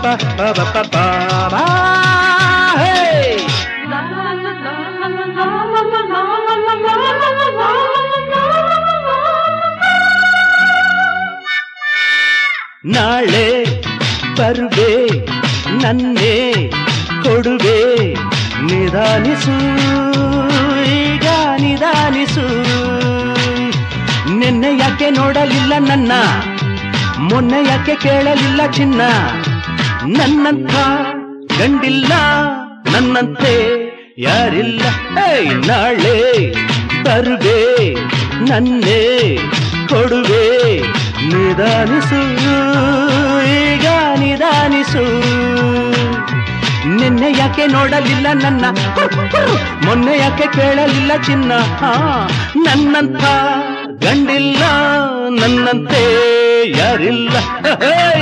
ಪ ಪ ಪ ಪ ಪ ಹೇ ನಾಳೆ ಬರುವೆ ನನ್ನೇ ಕೊಡುವೆ ನಿಧಾನಿಸು ಈಗ ನಿಧಾನಿಸು ನಿನ್ನೆ ಯಾಕೆ ನೋಡಲಿಲ್ಲ ನನ್ನ ಮೊನ್ನೆ ಯಾಕೆ ಕೇಳಲಿಲ್ಲ ಚಿನ್ನ ನನ್ನಂಥ ಗಂಡಿಲ್ಲ ನನ್ನಂತೆ ಯಾರಿಲ್ಲ ಏಯ್ ನಾಳೆ ಬರುವೆ ನನ್ನೇ ಕೊಡುವೆ ನಿಧಾನಿಸು ಈಗ ನಿಧಾನಿಸು ನಿನ್ನೆ ಯಾಕೆ ನೋಡಲಿಲ್ಲ ನನ್ನ ಮೊನ್ನೆ ಯಾಕೆ ಕೇಳಲಿಲ್ಲ ಚಿನ್ನ ಹಾ, ನನ್ನಂಥ ಗಂಡಿಲ್ಲ ನನ್ನಂತೆ ಯಾರಿಲ್ಲ ಹೇಯ್!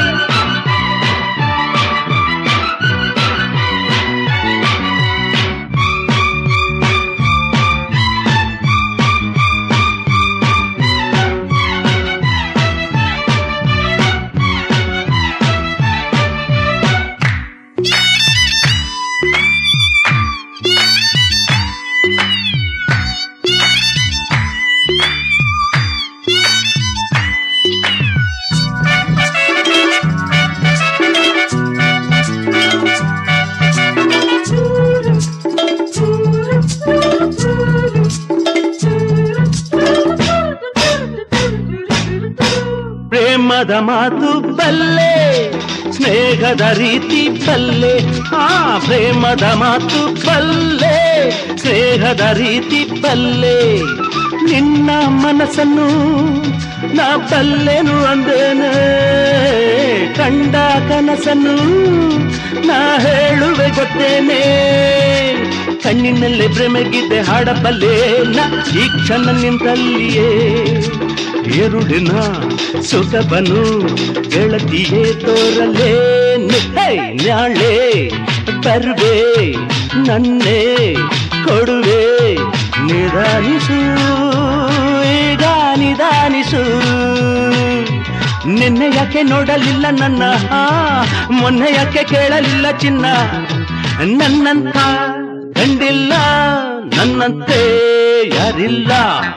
ಪ್ರೇಮದ ಮಾತು ಬಲ್ಲೆ ಸ್ನೇಹದ ರೀತಿ ಬಲ್ಲೆ ಆ ಪ್ರೇಮದ ಮಾತು ಬಲ್ಲೆ ಸ್ನೇಹದ ರೀತಿ ಬಲ್ಲೆ ನಿನ್ನ ಮನಸ್ಸನ್ನು ನಾ ಬಲ್ಲೆನು ಅಂದೇನೆ ಕಂಡ ಕನಸನ್ನು ನಾ ಹೇಳುವೆ ಗೊತ್ತೇನೆ ಕಣ್ಣಿನಲ್ಲೇ ಪ್ರೇಮಗೀತೆ ಹಾಡಬಲ್ಲೆ ನಾ ಈ ಕ್ಷಣ ನಿಂತಲ್ಲಿಯೇ ಎರುಡಿನ ಸುಖಬನು ಗೆಳತಿಯೇ ತೋರಲೇ ಹೇ, ನಾಳೆ ಬರ್ವೆ ನನ್ನೇ ಕೊಡುವೆ ನಿಧಾನಿಸು ಈಗ ನಿಧಾನಿಸು ನಿನ್ನೆ ಯಾಕೆ ನೋಡಲಿಲ್ಲ ನನ್ನ ಆ, ಮೊನ್ನೆ ಯಾಕೆ ಕೇಳಲಿಲ್ಲ ಚಿನ್ನ ನನ್ನಂತ ಗಂಡಿಲ್ಲ ನನ್ನಂತೆ ಯಾರಿಲ್ಲ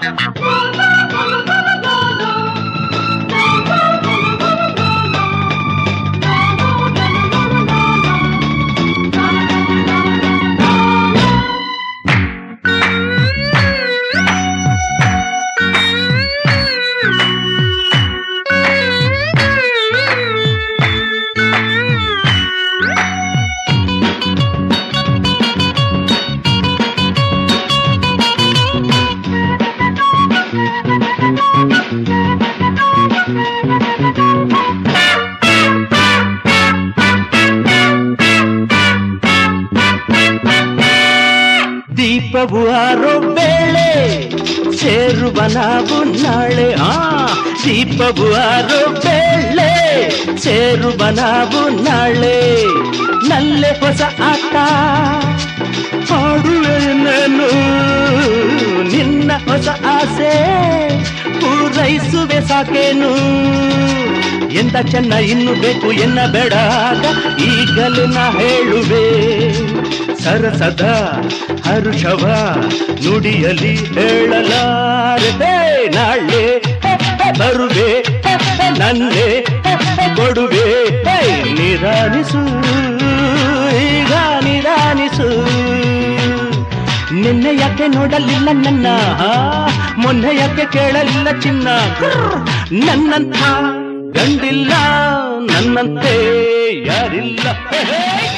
ದೀಪವು ಆರೋ ವೇಳೆ ಸೇರುವ ನಾವು ನಾಳೆ ಆ ದೀಪವು ಆರೋ ವೇಳೆ ಸೇರುವ ನಾವು ನಾಳೆ ನಲ್ಲೆ ಹೊಸ ಆಟ ಆಡುವೆ ನಾನು ನಿನ್ನ ಹೊಸ ಆಸೆ ಪೂರೈಸುವೆ ಸಾಕೇನು ಎಂತ ಚೆನ್ನ ಇನ್ನು ಬೇಕು ಎನ್ನ ಬೇಡ ಈಗಲೇ ನಾ ಹೇಳುವೆ ಸರಸದ ಹರುಷವ ನುಡಿಯಲಿ ಹೇಳಲಾರೆ ಹೇ, ನಾಳೆ ಹೇ, ಹೇ, ಬರುವೆ ಹೇ, ಹೇ, ನನ್ನೇ ಹೇ, ಹೇ, ಕೊಡುವೆ ಹೇ, ನಿಧಾನಿಸು ಈಗ ನಿಧಾನಿಸು ನಿನ್ನೆ ಯಾಕೆ ನೋಡಲಿಲ್ಲ ನನ್ನ ಆ, ಮೊನ್ನೆ ಯಾಕೆ ಕೇಳಲಿಲ್ಲ ಚಿನ್ನ ನನ್ನಂಥ ಗಂಡಿಲ್ಲ ನನ್ನಂತೆ ಯಾರಿಲ್ಲ ಹೇ, ಹೇ.